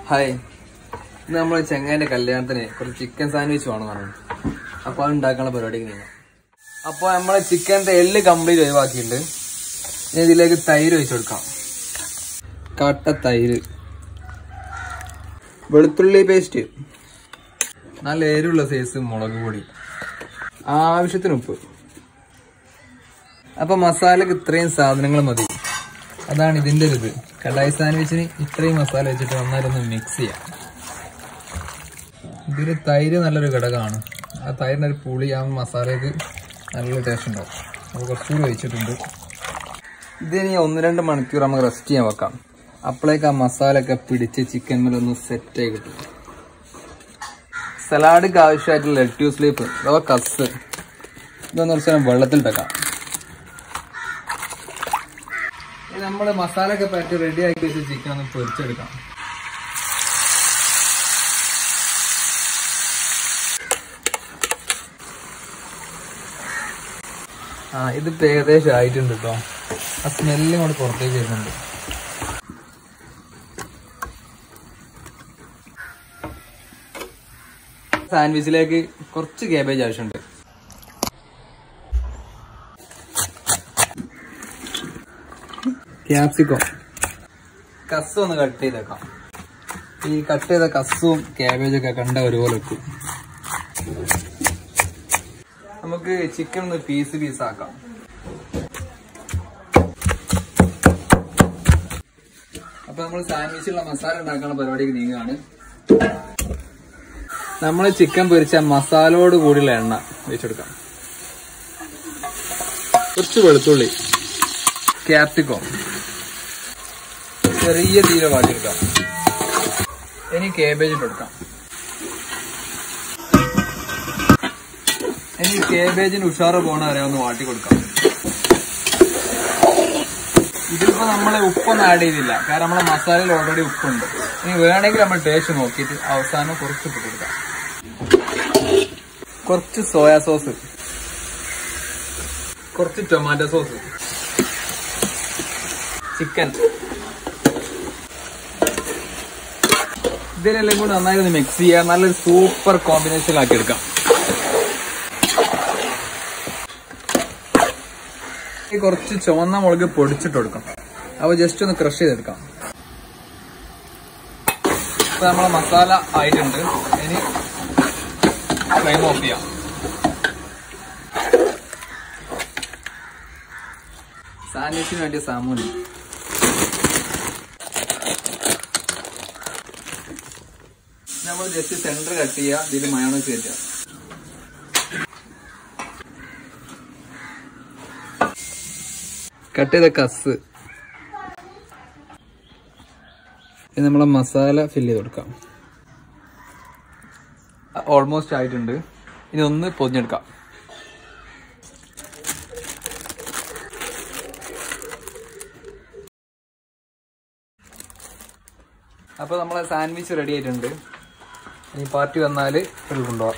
hi ഇന്ന് നമ്മൾ ചെങ്ങാന്റെ കല്യാണത്തിന് കുറച്ച് ചിക്കൻ സാൻഡ്വിച്ച് വേണം പറഞ്ഞു അപ്പൊ അത് ഉണ്ടാക്കാനുള്ള പരിപാടിക്ക് നീങ്ങാം അപ്പൊ നമ്മളെ ചിക്കന്റെ എല്ല് കംപ്ലീറ്റ് ഒഴിവാക്കിയിട്ടുണ്ട് ഇനി ഇതിലേക്ക് തൈര് ഒഴിച്ചു കൊടുക്കാം കട്ട തൈര് വെളുത്തുള്ളി പേസ്റ്റ് നല്ല എരിവുള്ള സൈസ് മുളക് പൊടി ആവശ്യത്തിന് ഉപ്പ് അപ്പൊ മസാലക്ക് ഇത്രയും സാധനങ്ങൾ മതി അതാണ് ഇതിന്റെ ഒരു ഇത് കടായി സാൻഡ്വിച്ചിന് ഇത്രയും മസാല വെച്ചിട്ട് നന്നായിട്ടൊന്ന് മിക്സ് ചെയ്യാം ഇതില് തൈര് നല്ലൊരു ഘടകമാണ് ആ തൈരിന് ഒരു പുളി ആ മസാലയ്ക്ക് നല്ലൊരു ടേസ്റ്റ് ഉണ്ടാവും അപ്പോൾ കുറച്ചുകൂടി ഒഴിച്ചിട്ടുണ്ട് ഇതിനി ഒന്ന് രണ്ട് മണിക്കൂർ നമുക്ക് റെസ്റ്റ് ചെയ്യാൻ വെക്കാം അപ്പോഴേക്ക് ആ മസാല ഒക്കെ പിടിച്ച് ചിക്കൻ മേലൊന്ന് സെറ്റ് ആയി കിട്ടും സലാഡിക്ക് ആവശ്യമായിട്ടുള്ള ലെറ്റ്യൂസ് ലീഫ് അഥവാ കസ് ഇതൊന്ന് കുറച്ച് നേരം വെള്ളത്തിലിട്ടേക്കാം ഇത് നമ്മള് മസാല ഒക്കെ പറ്റി റെഡി ആക്കി വെച്ച് ചിക്കൻ ഒന്ന് പൊരിച്ചെടുക്കാം ആ ഇതിപ്പോ ഏകദേശം ആയിട്ടുണ്ട് കേട്ടോ ആ സ്മെല്ലും കൂടെ പുറത്തേക്ക് വരുന്നുണ്ട് സാൻഡ്വിച്ചിലേക്ക് കുറച്ച് കേബേജ് ആവശ്യമുണ്ട് ക്യാപ്സിക്കോ കസ് ഒന്ന് കട്ട് ചെയ്തേക്കാം ഈ കട്ട് ചെയ്ത കസും ക്യാബേജൊക്കെ കണ്ട ഒരുപോലെ വെക്കും നമുക്ക് ചിക്കൻ ഒന്ന് പീസ് പീസ് ആക്കാം അപ്പൊ നമ്മൾ സാൻഡ്വിച്ചുള്ള മസാല ഉണ്ടാക്കുന്ന പരിപാടിക്ക് നീങ്ങുകയാണ് നമ്മൾ ചിക്കൻ പൊരിച്ച മസാലയോട് കൂടിയുള്ള എണ്ണ വെച്ചെടുക്കാം കുറച്ച് വെളുത്തുള്ളി ക്യാപ്സിക്കോ ചെറിയ തീരെ വാട്ടിയെടുക്കാം ഇനി കേബേജ് ഇട്ടെടുക്കാം ഇനി കേബേജിന് ഉഷാറ് പോണ വരെ ഒന്ന് വാട്ടി കൊടുക്കാം ഇതിപ്പോ നമ്മള് ഉപ്പൊന്നും ആഡ് ചെയ്തില്ല കാരണം നമ്മളെ മസാലയിൽ ഓൾറെഡി ഉപ്പുണ്ട് ഇനി വേണമെങ്കിൽ നമ്മൾ ടേസ്റ്റ് നോക്കിയിട്ട് അവസാനം കുറച്ച് ഇട്ട് കൊടുക്കാം കുറച്ച് സോയാ സോസ് കുറച്ച് ടൊമാറ്റോ സോസ് ചിക്കൻ ഇതിനെല്ലാം കൂടി നന്നായി ഒന്ന് മിക്സ് ചെയ്യുക നല്ലൊരു സൂപ്പർ കോമ്പിനേഷൻ ആക്കി എടുക്കാം ഈ കുറച്ച് ചുവന്ന മുളക് പൊടിച്ചിട്ട് കൊടുക്കാം അപ്പൊ ജസ്റ്റ് ഒന്ന് ക്രഷ് ചെയ്തെടുക്കാം ഇപ്പൊ നമ്മളെ മസാല ആയിട്ടുണ്ട് ഇനി ഫ്ലെയിം ഓഫ് ചെയ്യാം സാൻഡ്വിച്ചിന് വേണ്ടിയ സാമൂന് നമ്മൾ ജസ്റ്റ് സെന്റർ കട്ട് ചെയ്യുക ഇതിൽ മയോണൈസ് കയറ്റുക കട്ട് ചെയ്ത കസ് ഇനി നമ്മളെ മസാല ഫില്ല് ചെയ്ത് കൊടുക്കാം ഓൾമോസ്റ്റ് ആയിട്ടുണ്ട് ഇനി ഒന്ന് പൊതിഞ്ഞെടുക്കാം അപ്പോൾ നമ്മളെ സാൻഡ്വിച്ച് റെഡി ആയിട്ടുണ്ട് ഇനി പാർട്ടി വന്നാൽ ഇതിൽ കൊണ്ടുപോകാം